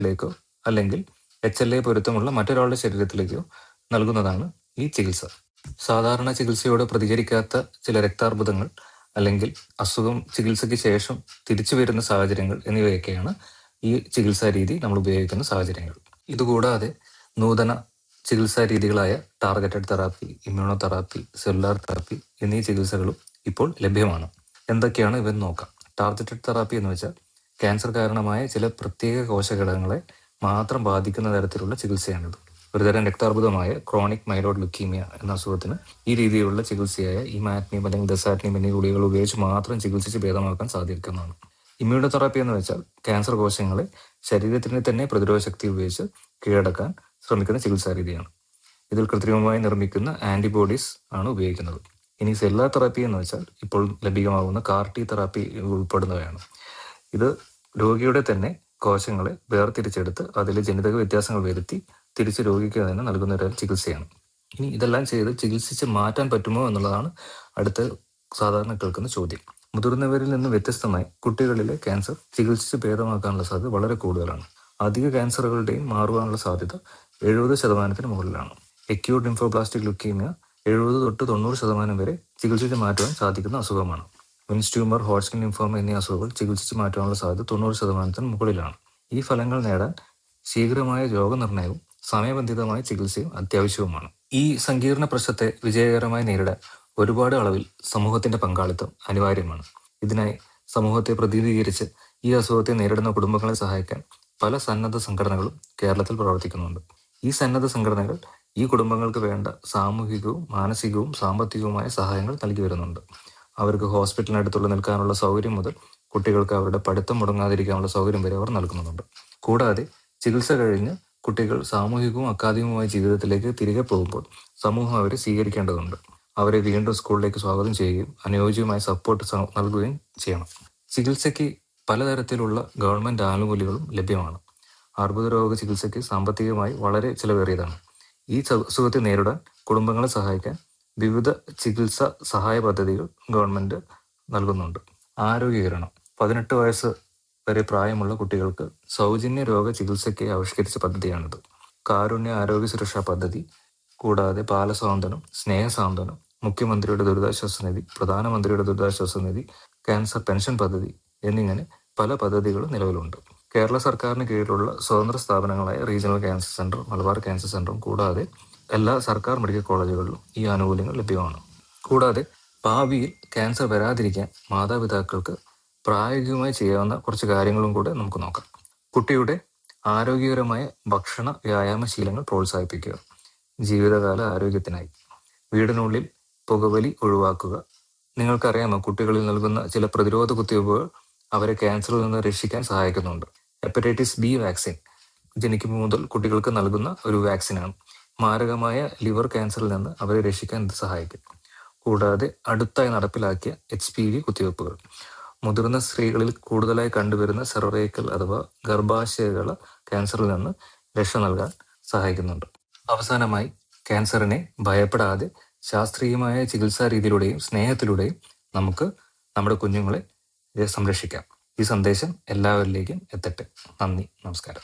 ലേക്കോ അല്ലെങ്കിൽ H L A പൊരുത്തമുള്ള മറ്റൊരാളുടെ ശരീരത്തിലേക്കോ നൽകുന്നതാണ് ഈ ചികിത്സ സാധാരണ ചികിത്സയോട് പ്രതികരിക്കാത്ത ചില രക്താർബുദങ്ങൾ അല്ലെങ്കിൽ അസുഖം ചികിത്സയ്ക്ക് ശേഷം തിരിച്ചു വരുന്ന സാഹചര്യങ്ങൾ എന്നിവയൊക്കെയാണ് ഈ ചികിത്സാ രീതി നമ്മൾ ഉപയോഗിക്കുന്ന സാഹചര്യങ്ങൾ ഇതുകൂടാതെ നൂതന ചികിത്സാ രീതികളായ targeted therapy immunotherapy cellular therapy എന്നീ ചികിത്സകളും ഇപ്പോൾ ലഭ്യമാണ് എന്തൊക്കെയാണ് ഇവന്ന് നോക്കാം ടാർഗറ്റഡ് തെറാപ്പി എന്ന് വെച്ചാൽ ക്യാൻസർ കാരണമായ ചില പ്രത്യേക കോശഘടകങ്ങളെ മാത്രം ബാധിക്കുന്ന തരത്തിലുള്ള ചികിത്സയാണിത് ഒരുതരം രക്താർബുദമായ ക്രോണിക് മൈലോഡ് ലുക്കീമിയ എന്ന അസുഖത്തിന് ഈ രീതിയിലുള്ള ചികിത്സയായ ഇമാറ്റ്നിയം അല്ലെങ്കിൽ ദസാറ്റ്നിയം എന്നീ ഗുളികൾ ഉപയോഗിച്ച് മാത്രം ചികിത്സിച്ച് ഭേദമാക്കാൻ സാധിക്കുന്നതാണ് ഇമ്മ്യൂണോ തെറാപ്പി എന്ന് വെച്ചാൽ ക്യാൻസർ കോശങ്ങളെ ശരീരത്തിന് തന്നെ പ്രതിരോധ ശക്തി ഉപയോഗിച്ച് കീഴടക്കാൻ ശ്രമിക്കുന്ന ചികിത്സാ രീതിയാണ് ഇതിൽ കൃത്രിമമായി നിർമ്മിക്കുന്ന ആന്റിബോഡീസ് ആണ് ഉപയോഗിക്കുന്നത് ഇനി സെല്ലാർ തെറാപ്പി എന്ന് വെച്ചാൽ ഇപ്പോൾ ലഭ്യമാകുന്ന കാർട്ടി തെറാപ്പി ഉൾപ്പെടുന്നവയാണ് ഇത് രോഗിയുടെ തന്നെ കോശങ്ങളെ വേർതിരിച്ചെടുത്ത് അതിൽ ജനിതക വ്യത്യാസങ്ങൾ വരുത്തി തിരിച്ച് രോഗിക്ക് തന്നെ നൽകുന്ന ഒരു ചികിത്സയാണ് ഇനി ഇതെല്ലാം ചെയ്ത് ചികിത്സിച്ച് മാറ്റാൻ പറ്റുമോ എന്നുള്ളതാണ് അടുത്ത സാധാരണ കേൾക്കുന്ന ചോദ്യം മുതിർന്നവരിൽ നിന്ന് വ്യത്യസ്തമായി കുട്ടികളിലെ ക്യാൻസർ ചികിത്സിച്ച് ഭേദമാക്കാനുള്ള സാധ്യത വളരെ കൂടുതലാണ് അധിക ക്യാൻസറുകളുടെയും മാറുവാനുള്ള സാധ്യത എഴുപത് ശതമാനത്തിന് മുകളിലാണ് എക്യൂട്ട് ലിംഫോബ്ലാസ്റ്റിക് ലുക്കീമിയ എഴുപത് തൊട്ട് തൊണ്ണൂറ് ശതമാനം വരെ ചികിത്സിച്ച് മാറ്റുവാൻ സാധിക്കുന്ന അസുഖമാണ് വിൻസ് ട്യൂമർ ഹോട്ട്സ്കിൻ ലിംഫോമ എന്നീ അസുഖങ്ങൾ ചികിത്സിച്ച് മാറ്റാനുള്ള സാധ്യത തൊണ്ണൂറ് ശതമാനത്തിന് മുകളിലാണ് ഈ ഫലങ്ങൾ നേടാൻ ശീഘ്രമായ രോഗനിർണയവും സമയബന്ധിതമായ ചികിത്സയും അത്യാവശ്യവുമാണ് ഈ സങ്കീർണ പ്രശ്നത്തെ വിജയകരമായി നേരിടാൻ ഒരുപാട് അളവിൽ സമൂഹത്തിന്റെ പങ്കാളിത്തം അനിവാര്യമാണ് ഇതിനായി സമൂഹത്തെ പ്രതിനിധീകരിച്ച് ഈ അസുഖത്തെ നേരിടുന്ന കുടുംബങ്ങളെ സഹായിക്കാൻ പല സന്നദ്ധ സംഘടനകളും കേരളത്തിൽ പ്രവർത്തിക്കുന്നുണ്ട് ഈ സന്നദ്ധ സംഘടനകൾ ഈ കുടുംബങ്ങൾക്ക് വേണ്ട സാമൂഹികവും മാനസികവും സാമ്പത്തികവുമായ സഹായങ്ങൾ നൽകി വരുന്നുണ്ട് അവർക്ക് ഹോസ്പിറ്റലിനടുത്തുള്ള നിൽക്കാനുള്ള സൗകര്യം മുതൽ കുട്ടികൾക്ക് അവരുടെ പഠിത്തം മുടങ്ങാതിരിക്കാനുള്ള സൗകര്യം വരെ അവർ നൽകുന്നുണ്ട് കൂടാതെ ചികിത്സ കഴിഞ്ഞ് കുട്ടികൾ സാമൂഹികവും അക്കാദമികവുമായ ജീവിതത്തിലേക്ക് തിരികെ പോകുമ്പോൾ സമൂഹം അവരെ സ്വീകരിക്കേണ്ടതുണ്ട് അവരെ വീണ്ടും സ്കൂളിലേക്ക് സ്വാഗതം ചെയ്യുകയും അനുയോജ്യമായ സപ്പോർട്ട് സ- നൽകുകയും ചെയ്യണം ചികിത്സയ്ക്ക് പലതരത്തിലുള്ള ഗവൺമെന്റ് ആനുകൂല്യങ്ങളും ലഭ്യമാണ് അർബുദ രോഗ ചികിത്സയ്ക്ക് സാമ്പത്തികമായി വളരെ ചിലവേറിയതാണ് ഈ ച- അസുഖത്തെ നേരിടാൻ കുടുംബങ്ങളെ സഹായിക്കാൻ വിവിധ ചികിത്സ സഹായ പദ്ധതികൾ ഗവൺമെന്റ് നൽകുന്നുണ്ട് ആരോഗ്യകരണം പതിനെട്ട് വയസ്സ് വരെ പ്രായമുള്ള കുട്ടികൾക്ക് സൗജന്യ രോഗ ചികിത്സയ്ക്ക് ആവിഷ്കരിച്ച പദ്ധതിയാണിത് കാരുണ്യ ആരോഗ്യ സുരക്ഷാ പദ്ധതി കൂടാതെ ബാലസ്വാന്തനം സ്നേഹസാന്ത്വനം മുഖ്യമന്ത്രിയുടെ ദുരിതാശ്വാസ നിധി പ്രധാനമന്ത്രിയുടെ ദുരിതാശ്വാസ നിധി ക്യാൻസർ പെൻഷൻ പദ്ധതി എന്നിങ്ങനെ പല പദ്ധതികളും നിലവിലുണ്ട് കേരള സർക്കാരിന് കീഴിലുള്ള സ്വതന്ത്ര സ്ഥാപനങ്ങളായ regional cancer centre Malabar cancer സെന്ററും കൂടാതെ എല്ലാ സർക്കാർ മെഡിക്കൽ കോളേജുകളിലും ഈ ആനുകൂല്യങ്ങൾ ലഭ്യമാണ് കൂടാതെ ഭാവിയിൽ ക്യാൻസർ വരാതിരിക്കാൻ മാതാപിതാക്കൾക്ക് പ്രായോഗികമായി ചെയ്യാവുന്ന കുറച്ച് കാര്യങ്ങളും കൂടെ നമുക്ക് നോക്കാം കുട്ടിയുടെ ആരോഗ്യകരമായ ഭക്ഷണ വ്യായാമ ശീലങ്ങൾ പ്രോത്സാഹിപ്പിക്കുക ജീവിതകാല ആരോഗ്യത്തിനായി വീടിനുള്ളിൽ പുകവലി ഒഴിവാക്കുക നിങ്ങൾക്കറിയാമോ കുട്ടികളിൽ നൽകുന്ന ചില പ്രതിരോധ കുത്തിവയ്പ്പുകൾ അവരെ ക്യാൻസറിൽ നിന്ന് രക്ഷിക്കാൻ സഹായിക്കുന്നുണ്ട് ഹെപ്പറ്റൈറ്റിസ് ബി വാക്സിൻ ജനിക്കുമ്പോൾ മുതൽ കുട്ടികൾക്ക് നൽകുന്ന ഒരു വാക്സിനാണ് മാരകമായ ലിവർ ക്യാൻസറിൽ നിന്ന് അവരെ രക്ഷിക്കാൻ ഇത് സഹായിക്കും കൂടാതെ അടുത്തായി നടപ്പിലാക്കിയ എച്ച് പി വി കുത്തിവയ്പ്പുകൾ മുതിർന്ന സ്ത്രീകളിൽ കൂടുതലായി കണ്ടുവരുന്ന സെറോറേക്കൽ അഥവാ ഗർഭാശയകള ക്യാൻസറിൽ നിന്ന് രക്ഷ നൽകാൻ സഹായിക്കുന്നുണ്ട് അവസാനമായി ക്യാൻസറിനെ ഭയപ്പെടാതെ ശാസ്ത്രീയമായ ചികിത്സാ രീതിയിലൂടെയും സ്നേഹത്തിലൂടെയും നമുക്ക് നമ്മുടെ കുഞ്ഞുങ്ങളെ സംരക്ഷിക്കാം ഈ സന്ദേശം എല്ലാവരിലേക്കും എത്തട്ടെ നന്ദി നമസ്കാരം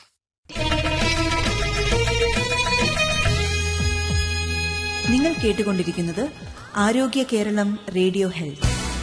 നിങ്ങൾ കേട്ടുകൊണ്ടിരിക്കുന്നത് ആരോഗ്യ കേരളം റേഡിയോ ഹെൽത്ത്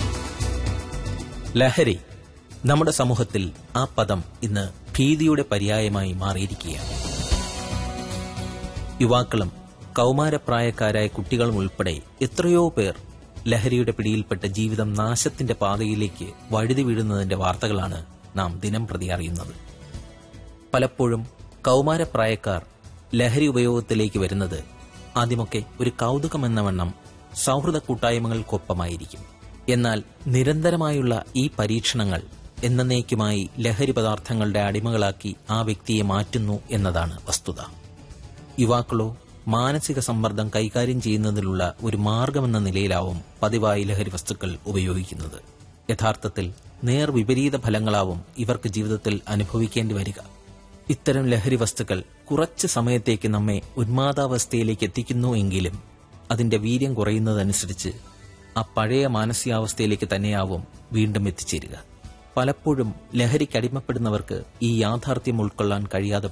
ലഹരി നമ്മുടെ സമൂഹത്തിൽ ആ പദം ഇന്ന് ഭീതിയുടെ പര്യായമായി മാറിയിരിക്കുകയാണ് യുവാക്കളും കൗമാരപ്രായക്കാരായ കുട്ടികളും ഉൾപ്പെടെ എത്രയോ പേർ ലഹരിയുടെ പിടിയിൽപ്പെട്ട ജീവിതം നാശത്തിന്റെ പാതയിലേക്ക് വഴുതി വീഴുന്നതിന്റെ വാർത്തകളാണ് നാം ദിനം പ്രതി അറിയുന്നത് പലപ്പോഴും കൗമാരപ്രായക്കാർ ലഹരി ഉപയോഗത്തിലേക്ക് വരുന്നത് ആദ്യമൊക്കെ ഒരു കൗതുകമെന്ന വണ്ണം സൗഹൃദ കൂട്ടായ്മകൾക്കൊപ്പമായിരിക്കും എന്നാൽ നിരന്തരമായുള്ള ഈ പരീക്ഷണങ്ങൾ എന്നേക്കുമായി ലഹരി പദാർത്ഥങ്ങളുടെ അടിമകളാക്കി ആ വ്യക്തിയെ മാറ്റുന്നു എന്നതാണ് വസ്തുത യുവാക്കളോ മാനസിക സമ്മർദ്ദം കൈകാര്യം ചെയ്യുന്നതിനുള്ള ഒരു മാർഗമെന്ന നിലയിലാവും പതിവായി ലഹരി വസ്തുക്കൾ ഉപയോഗിക്കുന്നത് യഥാർത്ഥത്തിൽ നേർ വിപരീത ഫലങ്ങളാവും ഇവർക്ക് ജീവിതത്തിൽ അനുഭവിക്കേണ്ടി വരിക ഇത്തരം ലഹരി വസ്തുക്കൾ കുറച്ച് സമയത്തേക്ക് നമ്മെ ഉന്മാദാവസ്ഥയിലേക്ക് എത്തിക്കുന്നു എങ്കിലും അതിന്റെ വീര്യം കുറയുന്നതനുസരിച്ച് ആ പഴയ മാനസികാവസ്ഥയിലേക്ക് തന്നെയാവും വീണ്ടും എത്തിച്ചേരുക പലപ്പോഴും ലഹരിക്കടിമപ്പെടുന്നവർക്ക് ഈ യാഥാർത്ഥ്യം ഉൾക്കൊള്ളാൻ കഴിയാതെ